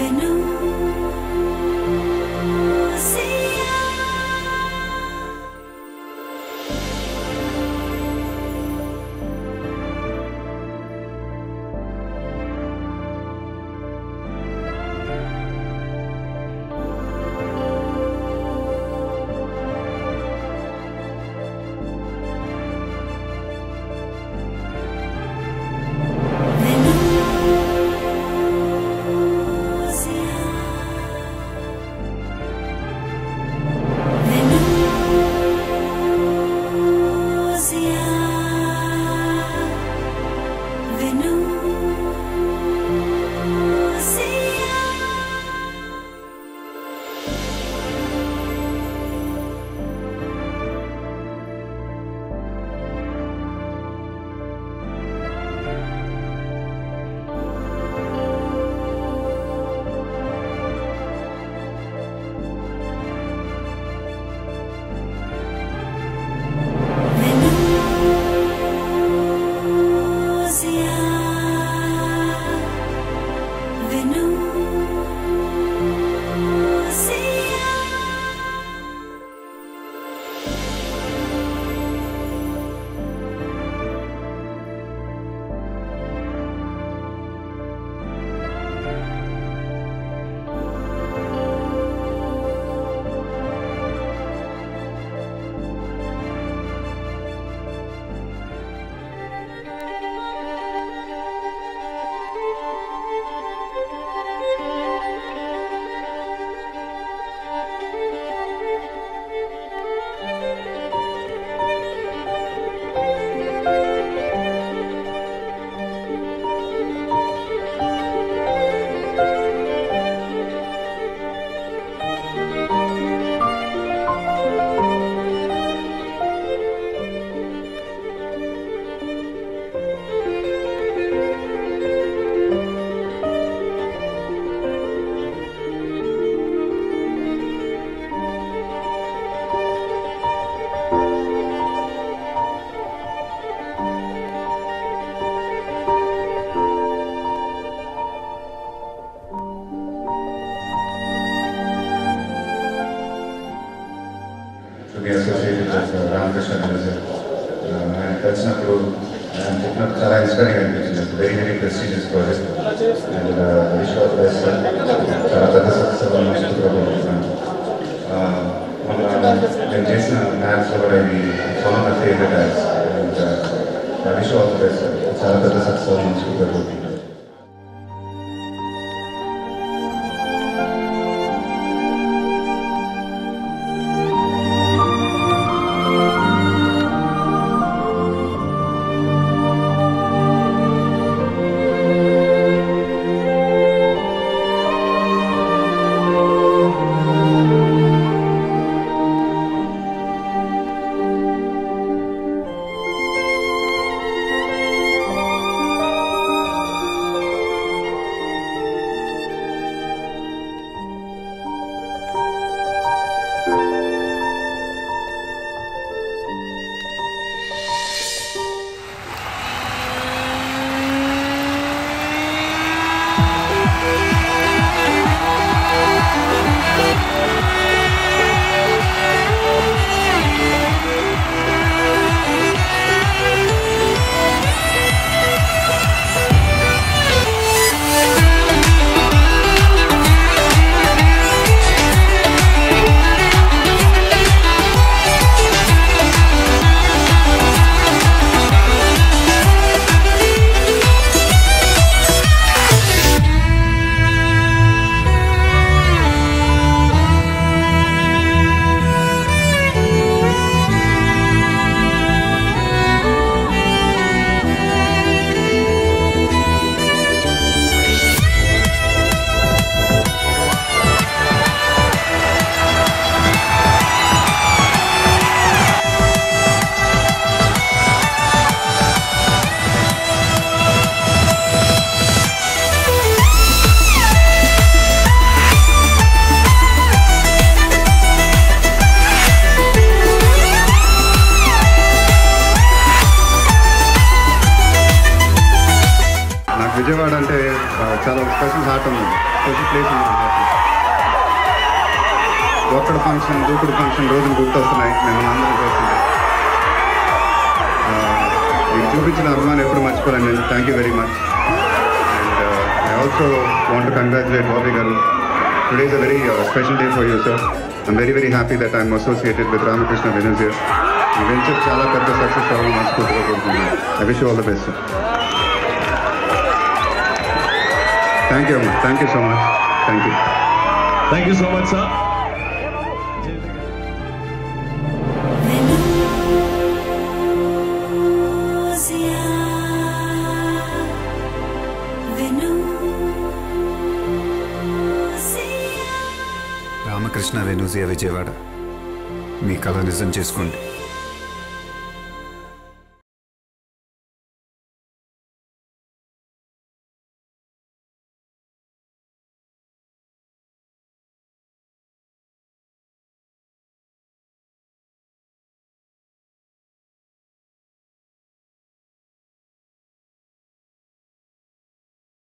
To be associated with Ramakrishna music ఆయన కలిసినప్పుడు ఆయన చెప్పినప్పుడు చాలా ఇన్స్పైరింగ్ అనిపించింది very very prestigious project and wish all best చాలా పెద్ద సక్సెస్ నడుచుకుంటున్నాను మన నేను చేసిన మ్యాథ్స్లో కూడా ఇది one of my favourite ads and wish all best చాలా పెద్ద సక్సెస్ నడుచుకుంటారు నాకు విజయవాడ అంటే ఆ, చాలా స్పెషల్ హార్ట్ ఉంది స్పెషల్ ప్లేస్ ఉంది నా హార్ట్లో ఒక్కడ ఫంక్షన్ దూకుడు ఫంక్షన్ రోజులు గుర్తొస్తున్నాయి మిమ్మల్ని అందరం చూస్తుంటే ఆ, మీకు చూపించిన అభిమానం ఎప్పుడు మర్చిపోలేను నేను thank you very much and I also want congratulate Bobby garu today is a very special day for you sir I'm very very happy that I'm associated with Ramakrishna Venusia ఈ వెంచర్ చాలా పెద్ద సక్సెస్ అవ్వాలని మనస్ఫూర్తిగా కోరుకుంటున్నాను I wish all the best thank you అమ్మా thank you so much thank you thank you so much sir Venusia, Venusia. Ramakrishna Venusia Vijayawada మీ కళ నిజం చేసుకోండి